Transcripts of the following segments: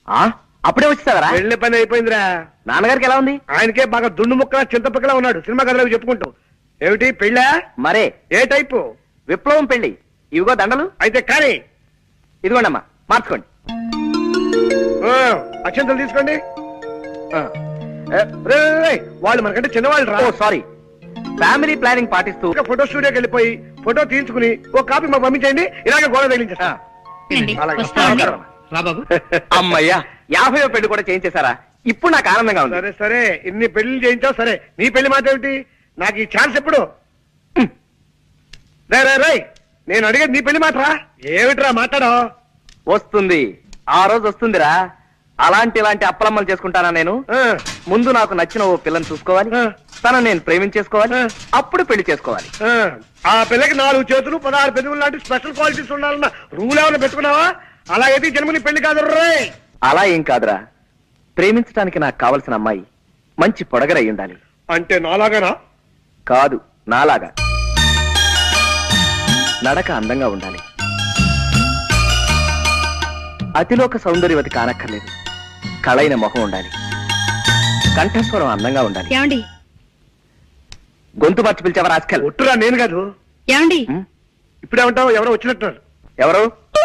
ఆ అప్పుడే వచ్చేసావరా వెళ్ళే పని అయిపోయిందిరా నాన్నగారికి ఎలా ఉంది ఆయనకే బాగా దుండు ముక్క చింతపక్కలా ఉన్నాడు సినిమా కథలకు చెప్పుకుంటూ ఏమిటి పెళ్ళా మరే ఏ టైపు విప్లవం పెళ్లి ఇవిగో దండలు అయితే కానీ ఇదిగోండమ్మా మార్చుకోండి ఆ, అక్షంతలు తీసుకోండి ఆ. ఏ, రే, రే, రే, వాళ్ళు మనకంటే చిన్నవాళ్ళు రా ఓ సారీ ఫ్యామిలీ ప్లానింగ్ పాటిస్తూ ఒక ఫోటో స్టూడియోకి వెళ్ళిపోయి ఫోటో తీసుకుని ఒక కాపీ మాకు పంపించండి ఇలాగ గోడ తగిలించేస్తా రండి, అలాగే. వస్తామండి. రా బాబు అమ్మయ్యా యాభై పెళ్లి కూడా చేయించేశారా ఇప్పుడు నాకు ఆనందంగా ఉంది సరే సరే ఇన్ని పెళ్లి చేయించావు సరే నీ పెళ్లి మాట ఏమిటి నాకు ఈ ఛాన్స్ ఎప్పుడు రే రే రే నేను అడిగేది నీ పెళ్లి మాటరా ఏమిట్రా మాట్లాడో వస్తుంది ఆ రోజు వస్తుందిరా అలాంటి ఇలాంటి అప్పలమ్మలు చేసుకుంటానా నేను ముందు నాకు నచ్చిన ఓ పిల్లని చూసుకోవాలి ఆ. తనను నేను ప్రేమించేసుకోవాలి ఆ. అప్పుడు పెళ్లి చేసుకోవాలి ఆ పిల్లకి నాలుగు చేతులు పదహారు పెదవులు లాంటి స్పెషల్ క్వాలిటీస్ ఉండాలన్న రూల్ ఏమైనా పెట్టుకున్నావా అలా అయితే ఈ జన్మని పెళ్లి కాదు రే అలా ఏం కాదురా ప్రేమించడానికి నాకు కావలసిన అమ్మాయి మంచి పొడగరై ఉండాలి అంటే నాలాగానా కాదు నాలాగా నడక అందంగా ఉండాలి అతిలోక సౌందర్యవతి కానక్కర్లేదు కళైన మొహం ఉండాలి కంఠస్వరం అందంగా ఉండాలి ఏమండి గొంతు మార్చి పిలిచావా రాస్కల్ ఒట్టురా నేను కాదు ఏమండి ఇప్పుడేమంటావు ఎవరో వచ్చినట్టున్నారు ఎవరు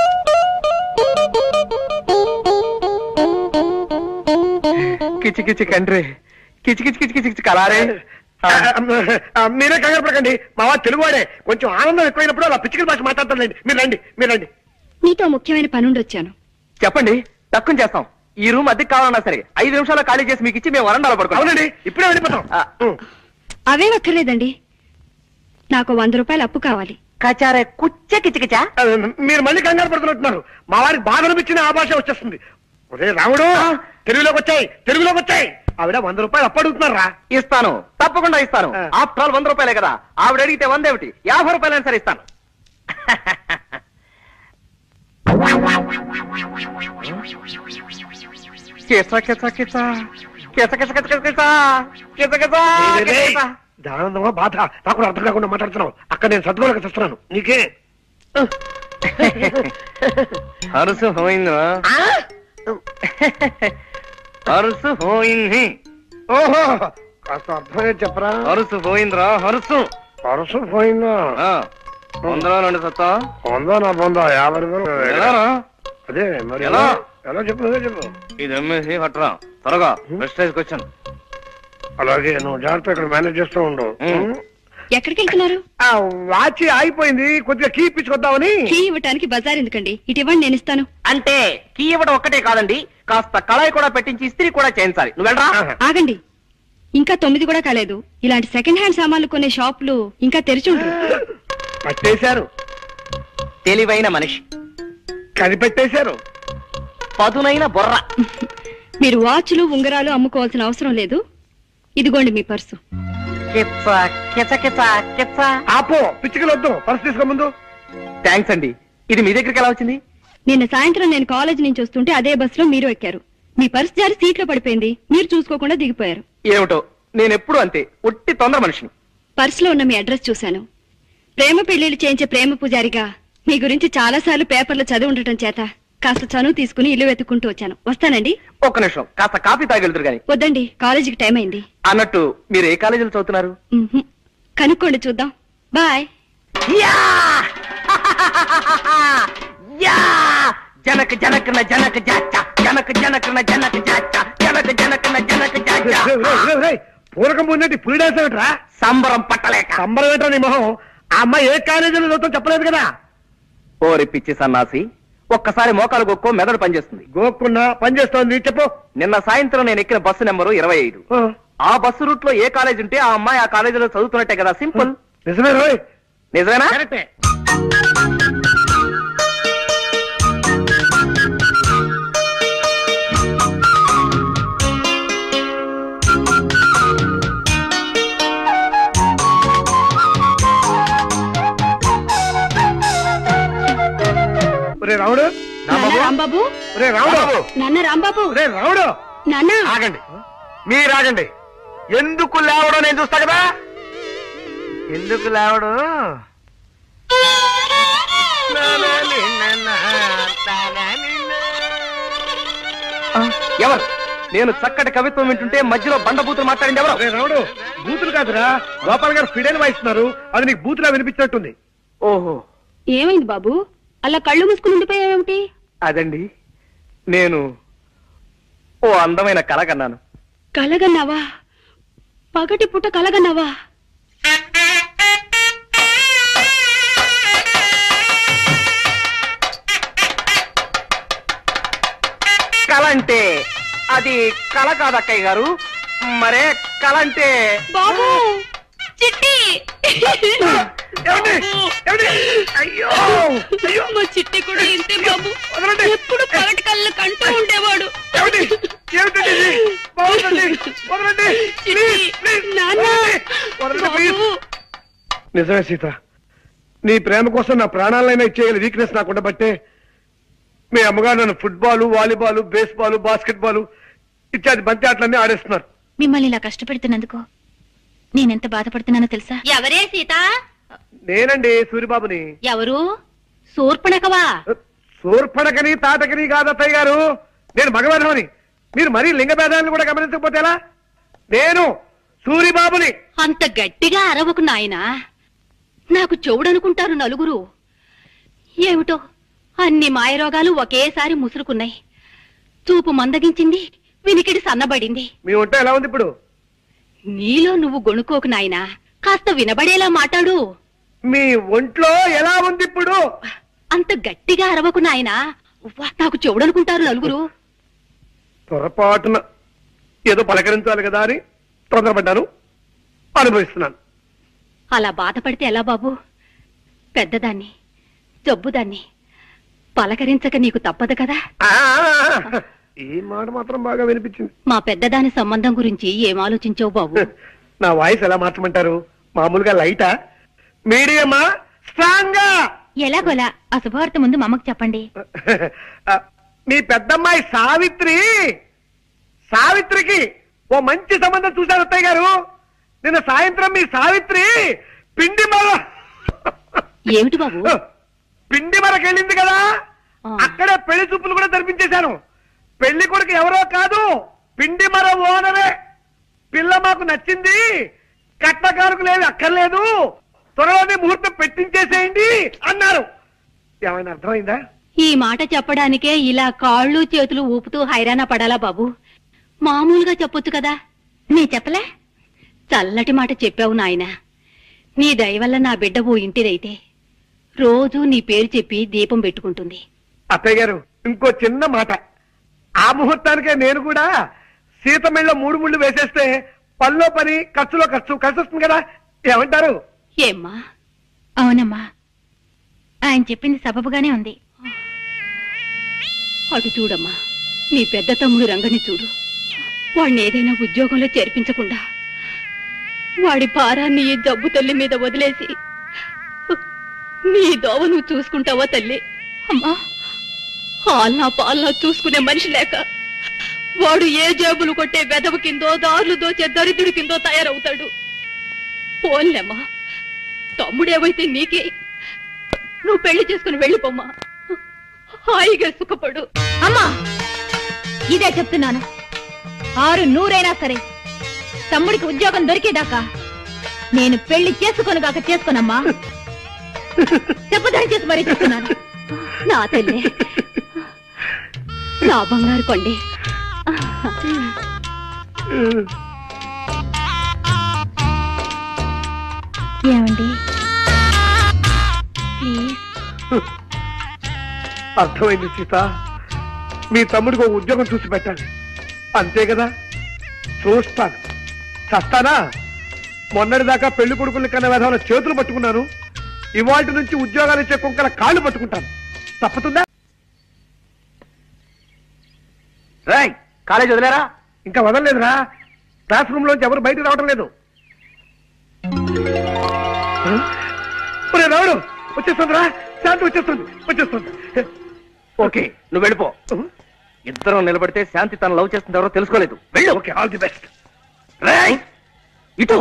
కిచి కిచి కండ్రి కిచి కిచి కిచి కిచి కిచి కలారే ఆ, ఆ, మీరే కంగారు పడకండి మా వాడు తెలుగువాడే కొంచెం ఆనందం ఎక్కువైనప్పుడు అలా పిచ్చికల భాష మాట్లాడతారులేండి మీరు రండి మీరు రండి నీతో ముఖ్యమైన పనుండి వచ్చాను చెప్పండి తక్కువ చేస్తాం ఈ రూమ్ అద్దెకి కావాలన్నా సరే ఐదు నిమిషాలు ఖాళీ చేసి మీకు ఇచ్చి మేము వరండాలో పడుకోవాలి అవునండి ఇప్పుడే వెళ్ళిపోతాం ఆ. ఉం. అవే అక్కర్లేదండి నాకు వంద రూపాయలు అప్పు కావాలి కచారే కుచ్చ కిచకిచా ఆ, మీరు మళ్ళీ కంగారు పడుతున్నట్టున్నారు మా వారికి బాధ అనిపించిన ఆ భాష వచ్చేస్తుంది ఒరే రాముడు తెలుగులోకి వచ్చాయి తెలుగులోకి వచ్చాయి ఆవిడ వంద రూపాయలు అప్పడుగుతున్నారా ఇస్తాను తప్పకుండా ఇస్తాను ఆ. ఆఫ్టర్ ఆల్ వంద రూపాయలే కదా ఆవిడ అడిగితే వంద ఏమిటి యాభై రూపాయలైనా సరే ఇస్తాను కిచ కిచ కిచ కిచ కిచ కిచ కిచ కిచ కిచ కిచ కిచ దానందమా బాధ నాకు కూడా అర్థం కాకుండా మాట్లాడుతున్నావు అక్కడ నేను సర్దుకోలేక చేస్తున్నాను నీకే హరుసు పోయిందా హరుసు పోయింది ఓహో కాస్త అర్థమే చెప్పరా హరుసు పోయిందిరా హరుసు పరసు పోయిందా ఆ, వందలో రెండు సత్తా పొందా నా పొందా యాభై రూపాయలు ఎలారా? అదే మరి ఎలా? ఎలా చెప్పు అదే చెప్పు ఇది అమ్మేసి పట్టరా త్వరగా ప్రెస్టేజ్కి వచ్చాను అలాగే నువ్వు జాగ్రత్త ఇక్కడ మేనేజ్ చేస్తూ ఉండు ఉం. ఎక్కడికి వెళ్తున్నారు ఆ వాచ్ ఆగిపోయింది కొద్దిగా కీ ఇప్పించుకొద్దామని కీ ఇవ్వటానికి బజార్ ఎందుకండి ఇటు ఇవ్వండి నేను ఇస్తాను అంటే కీ ఇవ్వడం ఒక్కటే కాదండి కాస్త కళాయి కూడా పెట్టించి ఇస్త్రీ కూడా చేయించాలి నువ్వు వెళ్ళరా ఆహా. ఆగండి ఇంకా తొమ్మిది కూడా కాలేదు ఇలాంటి సెకండ్ హ్యాండ్ సామాన్లు కొనే షాపులు ఇంకా తెరిచి ఉండరు పట్టేశారు తెలివైన మనిషి కనిపెట్టేశారు పదునైన బొర్ర మీరు వాచ్లు ఉంగరాలు అమ్ముకోవాల్సిన అవసరం లేదు ఇదిగోండి మీ పర్సు కిచ్చ కిచ కిచ కిచ ఆపో పిచ్చికలు వద్దు పర్స్ తీసుకో ముందు థ్యాంక్స్ అండి ఇది మీ దగ్గరికి ఎలా వచ్చింది నిన్న సాయంత్రం నేను కాలేజ్ నుంచి వస్తుంటే అదే బస్సులో మీరు ఎక్కారు మీ పర్స్ జారి సీట్లో పడిపోయింది మీరు చూసుకోకుండా దిగిపోయారు ఏమిటో నేను ఎప్పుడు అంతే ఒట్టి తొందర మనిషిని పర్సులో ఉన్న మీ అడ్రస్ చూశాను ప్రేమ పెళ్లిళ్ళు చేయించే ప్రేమ పూజారిగా మీ గురించి చాలా సార్లు పేపర్లో చదివి ఉండటం చేత కాస్త చనువు తీసుకుని ఇల్లు వెతుక్కుంటూ వచ్చాను వస్తానండి ఒక్క నిమిషం కాస్త కాఫీ తాగెళ్తురు గాని వద్దండి కాలేజీకి టైం అయింది అన్నట్టు మీరు ఏ కాలేజీలో చదువుతున్నారు మ్మ్హ్. కనుక్కోండి చూద్దాం బాయ్ యా యా జనక జనకన జనక జాచ జనక జనకన జనక జాచ జనక జనకన జనక జాచ రేయ్, రేయ్, రేయ్, రేయ్. పూరకం పోయినట్టు పులి డాన్స్ ఏమిట్రా సంబరం పట్టలేక సంబరం ఏంట్రా నీ మొహం ఆ అమ్మాయి ఏ కాలేజీలో చదువుతాం చెప్పలేదు కదా ఓరి పిచ్చి సన్నాసి ఒక్కసారి మోకాలు గొక్కో మెదడు పనిచేస్తుంది గోక్కున్నా పని చేస్తోంది చెప్పు నిన్న సాయంత్రం నేను ఎక్కిన బస్సు నెంబరు ఇరవై ఐదు ఆ, ఆ బస్సు రూట్ లో ఏ కాలేజ్ ఉంటే ఆ అమ్మాయి ఆ కాలేజీలో చదువుతున్నట్టే కదా సింపుల్ నిజమే రోయ్ నిజమేనా కరెక్టే ఒరే రాముడు నాన్న రాంబాబు ఒరే రాముడు నాన్న రాంబాబు ఒరే రాముడు నాన్న ఆగండి మీరు ఆగండి ఎందుకు లేవడం నేను చూస్తా కదా ఎందుకు లేవడు నేను చక్కటి కవిత్వం వింటుంటే మధ్యలో బండబూతులు మాట్లాడింది ఎవరు రే రాముడు బూతులు కాదురా గోపాల్ గారు ఫిడైన్ వాయిస్తున్నారు అది నీకు బూతులా వినిపించినట్టుంది ఓహో ఏమైంది బాబు అలా కళ్ళు మూసుకుని ఉండిపోయావేమిటి అదండి నేను ఓ అందమైన కళ కన్నాను కలగన్నావా పగటి పుట్ట కలగన్నావా కళ అంటే అది కళ కాదు అక్కయ్య గారు మరే కళ అంటే బాబు చిట్టి ఏమండి? ఏమండి? అయ్యో అయ్యో మా చిట్టి కూడా ఇంతే బాబు వదలండి. ఎప్పుడు పగటి కళ్ళు కంటూ ఉండేవాడు ఏమండి? ఏమిటండి ఇది? బాగుందండి. వదలండి. Please, please. నాన్న. వదలండి, ప్లీజ్. బాబు నిజమే సీత నీ ప్రేమ కోసం నా ప్రాణాలైనా ఇచ్చేయాలి వీక్నెస్ నాకు ఉండబట్టే మీ అమ్మగారు నన్ను football volleyball baseball basketball ఇత్యాది బంతి ఆటలన్నీ ఆడేస్తున్నారు మిమ్మల్ని ఇలా కష్టపెడుతున్నందుకు నేనెంత బాధపడుతున్నానో తెలుసా ఎవరే సీత నేనండి సూరిబాబుని ఎవరు శూర్పణకవా సూర్పణకని తాటకని కాదు అత్తయ్య గారు నేను మగవేధమని మీరు మరీ లింగ భేదాలను కూడా గమనించకపోతే ఎలా నేను సూరిబాబుని అంత గట్టిగా అరవకు నాయనా నాకు చెవుడనుకుంటారు నలుగురు ఏమిటో అన్ని మాయరోగాలు ఒకేసారి ముసురుకున్నాయి చూపు మందగించింది వినికిడి సన్నబడింది మీ ఒంట ఎలా ఉంది ఇప్పుడు నీలో నువ్వు గొణుకోకు నాయనా కాస్త వినబడేలా మాట్లాడు మీ ఒంట్లో ఎలా ఉంది ఇప్పుడు అంత గట్టిగా అరవకు నాయనా ఉవ్వ, నాకు చెవుడనుకుంటారు నలుగురు పొరపాటున ఏదో పలకరించాలి కదా అని తొందరపడ్డాను అనుభవిస్తున్నాను అలా బాధపడితే ఎలా బాబు పెద్దదాన్ని జబ్బుదాన్ని పలకరించక నీకు తప్పదు కదా ఆ, ఈ మాట మాత్రం బాగా వినిపించింది మా పెద్దదాని సంబంధం గురించి ఏం ఆలోచించావు బాబు నా వాయిస్ ఎలా మార్చమంటారు మామూలుగా లైటా మీడియమా స్ట్రాంగా ఎలాగోలా ఆ శుభవార్త ముందు మా అమ్మకు చెప్పండి ఆ, మీ పెద్దమ్మాయి సావిత్రి సావిత్రికి ఓ మంచి సంబంధం చూశారు అత్తయ్య గారు నిన్న సాయంత్రం మీ సావిత్రి పిండి మర ఏమిటి బాబు పిండి మరకెళ్ళింది కదా ఆ. అక్కడే పెళ్లి చూపులు కూడా జరిపించేశాను పెళ్లి కొడుకు ఎవరో కాదు పిండి మర ఓనరే పిల్ల మాకు నచ్చింది కట్నకారుకు లేదు అక్కర్లేదు త్వరలోనే ముహూర్తం పెట్టించేసేయండి అన్నారు ఏమైనా అర్థమైందా ఈ మాట చెప్పడానికే ఇలా కాళ్ళు చేతులు ఊపుతూ హైరాణ పడాలా బాబు మామూలుగా చెప్పొచ్చు కదా నీ చెప్పలే చల్లటి మాట చెప్పావు నాయనా నీ దయ వల్ల నా బిడ్డ ఓ ఇంటిదైతే రోజూ నీ పేరు చెప్పి దీపం పెట్టుకుంటుంది అత్తయ్య గారు ఇంకో చిన్న మాట ఆ ముహూర్తానికే నేను కూడా సీత మెళ్ళ మూడు ముళ్ళు వేసేస్తే పనిలో పని ఖర్చులో ఖర్చు కలిసి వస్తుంది కదా ఏమంటారు ఏమ్మా అవునమ్మా ఆయన చెప్పింది సబబుగానే ఉంది అటు చూడమ్మా నీ పెద్ద తమ్ముడు రంగని చూడు వాడిని ఏదైనా ఉద్యోగంలో చేర్పించకుండా వాడి భారాన్ని ఈ జబ్బు తల్లి మీద వదిలేసి నీ దోవ నువ్వు చూసుకుంటావా తల్లి అమ్మా ఆల్నా పాలనా చూసుకునే మనిషి లేక వాడు ఏ జేబులు కొట్టే వెదవ కిందో దారులు దోచే దరిద్రుడి కిందో తయారవుతాడు పోన్లేమ్మా తమ్ముడేవైతే నీకే నువ్వు పెళ్లి చేసుకుని వెళ్ళిపోమ్మా హాయిగా సుఖపడు అమ్మా ఇదే చెప్తున్నాను ఆరు నూరైనా సరే తమ్ముడికి ఉద్యోగం దొరికేదాకా నేను పెళ్లి చేసుకొనుగాక చేసుకోనమ్మా చెప్పదని చేసి మరీ చెప్తున్నాను నా తల్లి నా బంగారు కొండి ఏమండి ప్లీజ్ అర్థమైంది సీత మీ తమ్ముడికి ఒక ఉద్యోగం చూసి పెట్టాలి అంతే కదా చూస్తాను చస్తానా మొన్నటిదాకా పెళ్లి కొడుకుల్ని కన్నా విధాన చేతులు పట్టుకున్నాను ఇవాటి నుంచి ఉద్యోగాలు ఇచ్చే కుక్కల కాళ్ళు పట్టుకుంటాను తప్పుతుందా రాయ్ కాలేజ్ వదిలేరా ఇంకా వదలలేదురా క్లాస్ రూమ్ లోంచి ఎవరు బయటకు రావడం లేదు ఒరే రావుడు వచ్చేస్తుందిరా శాంతి వచ్చేస్తుంది వచ్చేస్తుంది ఓకే నువ్వు వెళ్ళిపో ఇద్దరం నిలబడితే శాంతి తన లవ్ చేస్తుంది ఎవరో తెలుసుకోలేదు వెళ్ళు ఓకే ఆల్ ది బెస్ట్ రాయ్ ఇటు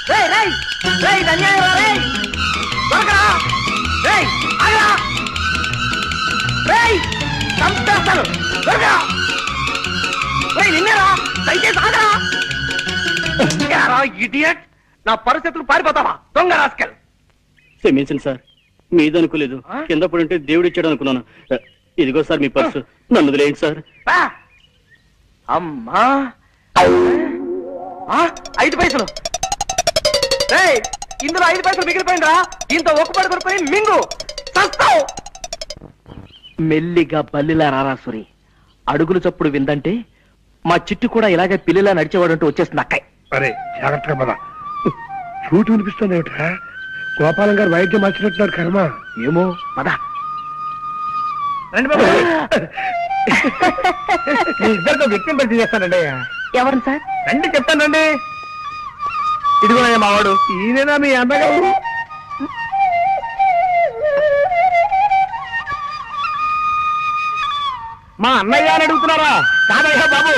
రేయ్, రేయ్, రేయ్, ఇది అన్యాయం రా, రేయ్. దొరకరా? రేయ్, ఆగరా? రేయ్, చంపేస్తాను. దొరకరా? రేయ్, నిన్నేరా? దయచేసి ఆగరా? ఏరా, idiot? నా పరిస్థితులు పారిపోతావా దొంగ రాస్కెల్ క్షమించండి సార్ మీద అనుకోలేదు ఆ? కింద పడుంటే దేవుడు ఇచ్చాడు అనుకున్నాను ఇదిగో సార్ మీ పర్సు నన్ను వదిలేయండి సార్ బా. అమ్మా ఆ, ఐదు పైసలు రేయ్, ఇందులో ఐదు పైసలు మిగిలిపోయిందిరా దీంతో ఒక్కపడి కొనుక్కొని మింగు చస్తావు మెల్లిగా బల్లిలా రారాసురి అడుగులు చప్పుడు విందంటే మా చిట్టు కూడా ఇలాగే పిల్లిలా నడిచేవాడంటూ వచ్చేస్తుంది అక్కయ్ అరే జాగ్రత్తగా పద చూటు వినిపిస్తుంది ఏమిట్రా గోపాలం గారు వైద్యం మార్చినట్టున్నారు కర్మ ఏమో పద రండి బాబు మీ ఇద్దరితో వ్యక్తిని పరిచయం చేస్తానండి ఎవరు సార్ రండి చెప్తానండి ఇదిగో మావాడు ఈయనేనా మీ అన్నగారు మా అన్నయ్య అని అడుగుతున్నారా కాదయ్యా బాబు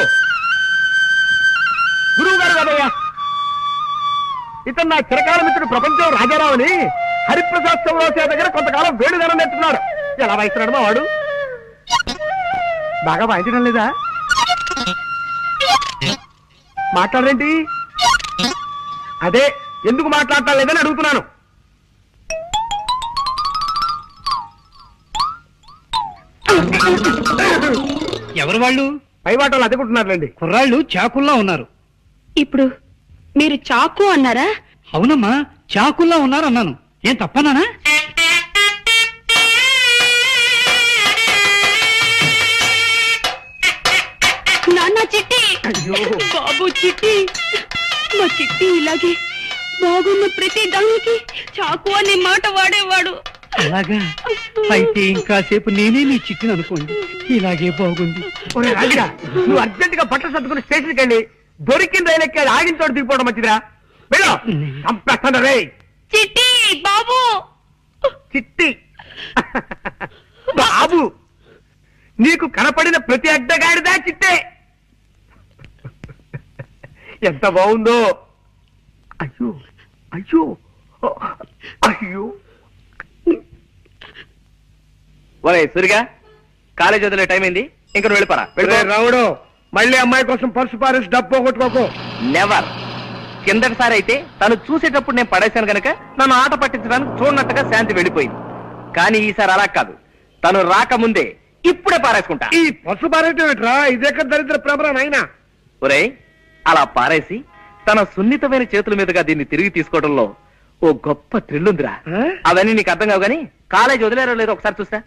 గురువు గారు కాదయ్యా ఇతను నా చిరకాల మిత్రుడు ప్రపంచం రాజారావు అని హరిప్రసాద్ చౌరాసే దగ్గర కొంతకాలం వేడుదనం నేర్చుకున్నాడు ఎలా వాయిస్తున్నాడు మా వాడు బాగా వాయించడం లేదా మాట్లాడరేంటి అదే ఎందుకు మాట్లాడటం లేదని అడుగుతున్నాను ఎవరు వాళ్ళు పై వాటలు అదుకుంటున్నారులేండి కుర్రాళ్ళు చాకుల్లా ఉన్నారు ఇప్పుడు మీరు చాకు అన్నారా అవునమ్మా చాకుల్లా ఉన్నారు అన్నాను ఏం తప్పనానా నాన్న చిట్టి బాబు చిట్టి మా చిట్టి ఇలాగే బాగున్న ప్రతి దానికి చాకు అనే మాట వాడేవాడు అలాగా అయితే ఇంకాసేపు నేనే నీ చిట్టిని అనుకోండి ఇలాగే బాగుంది ఒరే రాజుగా నువ్వు అర్జెంట్ గా బట్టలు సర్దుకుని స్టేషన్కి వెళ్ళి దొరికిన రైలు ఎక్కి అది ఆగిన చోట దిగిపోవడం మంచిదిరా వెళ్ళు చంపేస్తాను రే చిట్టి బాబు చిట్టి బాబు నీకు కనపడిన ప్రతి అడ్డగాడిదా చిట్టే ఎంత బాగుందో అయ్యో అయ్యో అయ్యో ఒరే సురిగా కాలేజ్ వదిలే టైం అయింది ఇంక నువ్వు వెళ్ళిపోరా రే రావుడు మళ్ళీ అమ్మాయి కోసం పర్సు పారేసి డబ్బు పోగొట్టుకోకు నెవర్ కిందటిసారి అయితే తను చూసేటప్పుడు నేను పడేశాను గనక నన్ను ఆట పట్టించడానికి చూడనట్టుగా శాంతి వెళ్ళిపోయింది కానీ ఈసారి అలా కాదు తను రాకముందే ఇప్పుడే పారేసుకుంటా ఈ పర్సు పారేయటం ఏంట్రా ఇదెక్కడ దరిద్ర ప్రభరా నాయనా ఒరే అలా పారేసి తన సున్నితమైన చేతుల మీదుగా దీన్ని తిరిగి తీసుకోవడంలో ఓ గొప్ప థ్రిల్ ఉందిరా ఆ? అవన్నీ నీకు అర్థం కావు గానీ కాలేజ్ వదిలేరో లేదో ఒకసారి చూస్తా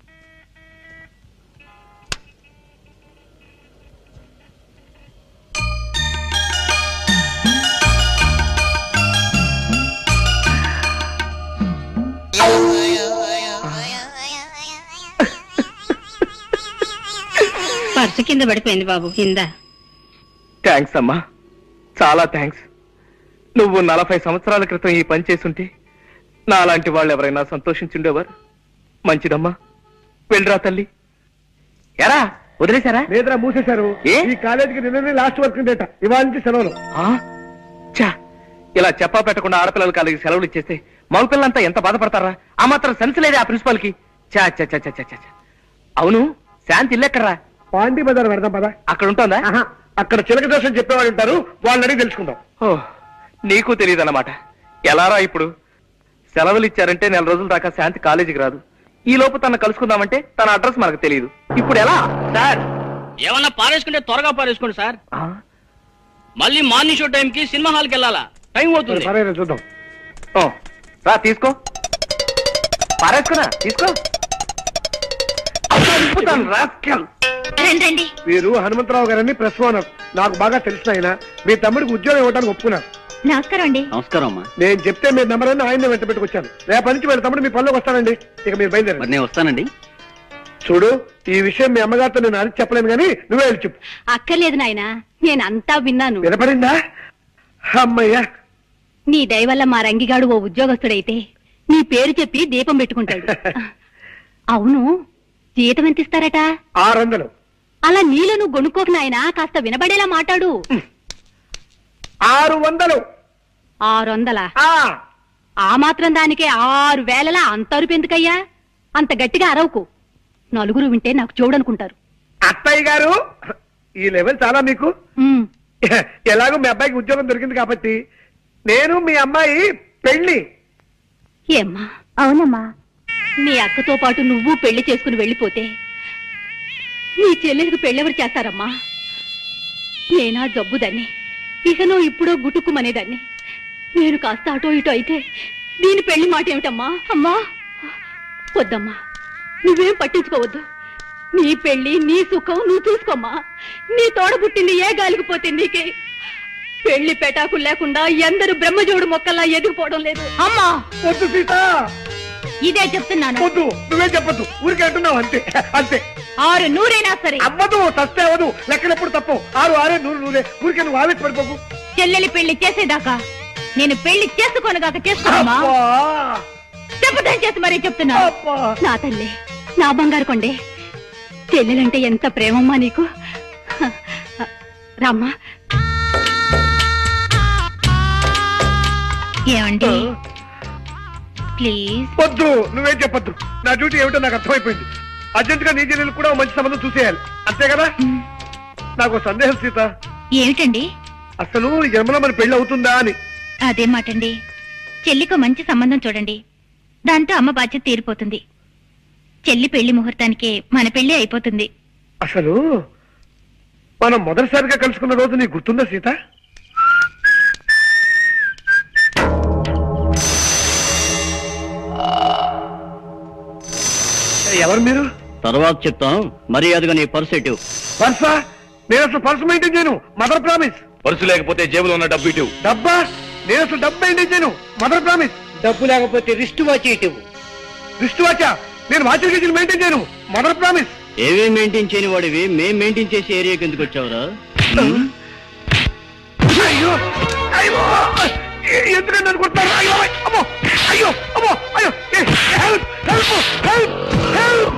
పర్సు కింద పడిపోయింది బాబు కింద థ్యాంక్స్ అమ్మా చాలా థ్యాంక్స్ నువ్వు నలభై సంవత్సరాల క్రితం ఈ పని చేసుంటే నాలాంటి వాళ్ళు ఎవరైనా సంతోషించుండేవారు మంచిదమ్మా వెళ్ళరా తల్లి ఎరా వదిలేశారా లేదురా మూసేశారు ఏ? ఈ కాలేజీకి నిన్ననే లాస్ట్ వర్క్ డేట ఇవాళ నుంచి సెలవులు ఆ? ఛా, ఇలా చెప్పా పెట్టకుండా ఆడపిల్లల కాలేజీ సెలవులు ఇచ్చేస్తే మగపిల్లలంతా ఎంత బాధపడతారా ఆ మాత్రం సెన్స్ లేదే ఆ ప్రిన్సిపాల్ కి చా చా చా చా చా చా, చా. అవును శాంతి ఇల్లెక్కడ్రా పాండి బజార్ పెడదాం పదా అక్కడ ఉంటుందా ఆహా, అక్కడ చిలక దోషం చెప్పేవాళ్ళు ఉంటారు వాళ్ళని అడిగి తెలుసుకుందాం ఓ నీకు తెలియదన్నమాట ఎలారా ఇప్పుడు సెలవులు ఇచ్చారంటే నెల రోజుల దాకా శాంతి కాలేజీకి రాదు ఈ లోపు తన కలుసుకుందామంటే తన అడ్రస్ మనకు తెలియదు ఇప్పుడు ఎలా సార్ ఏమన్నా పారేసుకుంటే త్వరగా పారేసుకోండి సార్ ఆ? మళ్ళీ మార్నింగ్ షో టైం కి సినిమా హాల్కి వెళ్ళాలా టైం అవుతుంది సరే చూద్దాం ఓ, రా తీసుకో పారేసుకున్నా తీసుకో అబ్బా, తిప్పుతాను, rascal. రండి రండి వీరు హనుమంతరావు గారని ప్రెస్ ఓనర్ నాకు బాగా తెలిసిన ఆయన మీ తమ్ముడికి ఉద్యోగం ఇవ్వడానికి ఒప్పుకున్నారు నమస్కారం అండి నమస్కారం అమ్మా నేను చెప్తే మీ నెంబర్ అని ఆయన వెంట పెట్టుకొచ్చాను రేపటి నుంచి వీళ్ళ తమ్ముడు మీ పనిలోకి వస్తానండి ఇక మీరు బయలుదేరండి మరి నేను వస్తానండి చూడు ఈ విషయం మీ అమ్మగారితో నేను అడిగి చెప్పలేను కానీ నువ్వే వెళ్ళి చెప్పు అక్కర్లేదు నాయనా నేనంతా విన్నాను వినపడిందా అమ్మయ్యా నీ దయ వల్ల మా రంగిగాడు ఓ ఉద్యోగస్తుడైతే నీ పేరు చెప్పి దీపం పెట్టుకుంటాడు అవును జీతం ఎంత ఇస్తారట ఆరు వందలు అలా నీలో నువ్వు గొనుక్కోకు నాయనా కాస్త వినబడేలా మాట్లాడు ఆరు వందలు ఆరు వందల ఆ, ఆ మాత్రం దానికే ఆరు వేలలా అంత అరుపు ఎందుకయ్యా అంత గట్టిగా అరవకు నలుగురు వింటే నాకు చూడనుకుంటారు అత్తయ్య గారు ఈ లెవెల్ చాలా మీకు ఉమ్, ఎలాగో మీ అబ్బాయికి ఉద్యోగం దొరికింది కాబట్టి నేను మీ అమ్మాయి పెళ్లి ఏమ్మా అవునమ్మా నీ అక్కతో పాటు నువ్వు పెళ్లి చేసుకుని వెళ్ళిపోతే నీ చెల్లెలికి పెళ్ళెవరు చేస్తారమ్మా నేనా జబ్బుదాన్ని ఇకనో ఇప్పుడో గుటుక్కుమనేదాన్ని నేను కాస్త అటో ఇటో అయితే దీని పెళ్లి మాట ఏమిటమ్మా అమ్మా వద్దమ్మా నువ్వేం పట్టించుకోవద్దు నీ పెళ్లి నీ సుఖం నువ్వు చూసుకోమ్మా నీ తోడ పుట్టింది ఏ గాలికి పోతే నీకే పెళ్లి పెటాకులు లేకుండా ఎందరు బ్రహ్మజోడు మొక్కల్లా ఎదిగిపోవడం లేదు అమ్మా వద్దు సీత ఇదే చెప్తున్నాను వద్దు నువ్వే చెప్పొద్దు ఊరికే అంటున్నావు అంతే అంతే ఆరు నూరైనా సరే అవ్వదు తస్తే అవ్వదు లెక్కలెప్పుడు తప్పు ఆరు ఆరే నూరు నూరే ఊరికే నువ్వు ఆవేశపడిపోకు చెల్లెలి పెళ్లి చేసేదాకా నేను పెళ్లి చేసుకోనుగాక చేసుకోమా అబ్బా, చెప్పదని చేసి మరీ చెప్తున్నా అబ్బా. నా తల్లి నా బంగారు కొండే చెల్లెలంటే ఎంత ప్రేమమ్మా నీకు రామ్మా ఏమండి ప్లీజ్ వద్దు నువ్వేం చెప్పొద్దు నా డ్యూటీ ఏమిటో నాకు అర్థమైపోయింది అర్జెంట్ గా నీ చెల్లెలు కూడా ఓ మంచి సంబంధం చూసేయాలి అంతే కదా నాకు ఓ సందేహం సీత ఏమిటండి అసలు ఈ జన్మలో మన పెళ్లి అవుతుందా అని అదే మాటండి చెల్లికి మంచి సంబంధం చూడండి దాంతో అమ్మ బాధ్యత తీరిపోతుంది చెల్లి పెళ్లి ముహూర్తానికే మన పెళ్లి అయిపోతుంది అసలు మనం మొదటిసారిగా కలుసుకున్న రోజు నీకు గుర్తుందా సీత ఎవరు మీరు తర్వాత చెప్తాం మర్యాదగా నీ పర్స్ ఎటు పర్సా నేను అసలు పర్సు మెయింటైన్ చేయను మదర్ ప్రామిస్ పరుసు లేకపోతే జేబులో ఉన్న డబ్బు ఇటు డబ్బా నేను అసలు డబ్బు మెయింటైన్ చేయను మదర్ ప్రామిస్ డబ్బు లేకపోతే రిస్ట్ వాచ్ ఇటు దృష్టి వాచా నేను వాచర్ గేజీలు మెయింటైన్ చేయను మదర్ ప్రామిస్ ఏవే మెయింటైన్ చేయని వాడివి మేం మెయింటైన్ చేసే ఏరియాకి ఎందుకు వచ్చావురా అయ్యో అయ్యో ఎ- ఎందుకని నన్ను కొడతారు అయ్యో అమ్మో అయ్యో అమ్మో అయ్యో హెల్ప్ హెల్ప్ హెల్ప్ హెల్ప్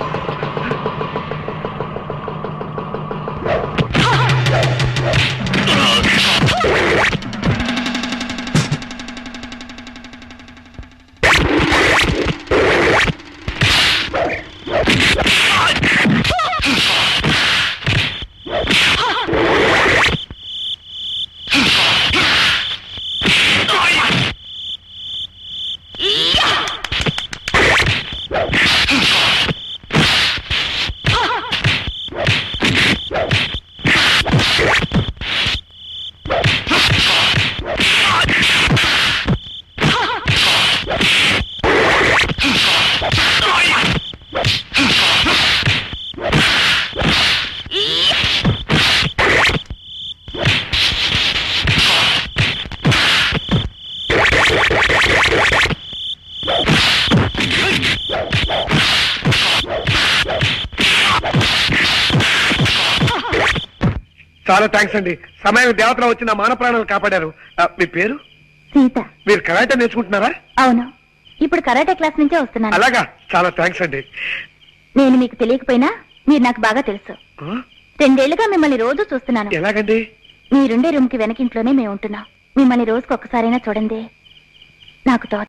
చాలా థ్యాంక్స్ అండి సమయం దేవతలో వచ్చి నా మాన ప్రాణాలు కాపాడారు ఆ, మీ పేరు సీత మీరు కరాటే నేర్చుకుంటున్నారా అవును ఇప్పుడు కరాటే క్లాస్ నుంచే వస్తున్నాను అలాగా చాలా థ్యాంక్స్ అండి నేను మీకు తెలియకపోయినా మీరు నాకు బాగా తెలుసు ఆ? రెండేళ్లుగా మిమ్మల్ని రోజు చూస్తున్నాను ఎలాగండి మీరుండే రూమ్ కి వెనకింట్లోనే మేము ఉంటున్నాం మిమ్మల్ని రోజుకి ఒక్కసారైనా చూడండి నాకు తో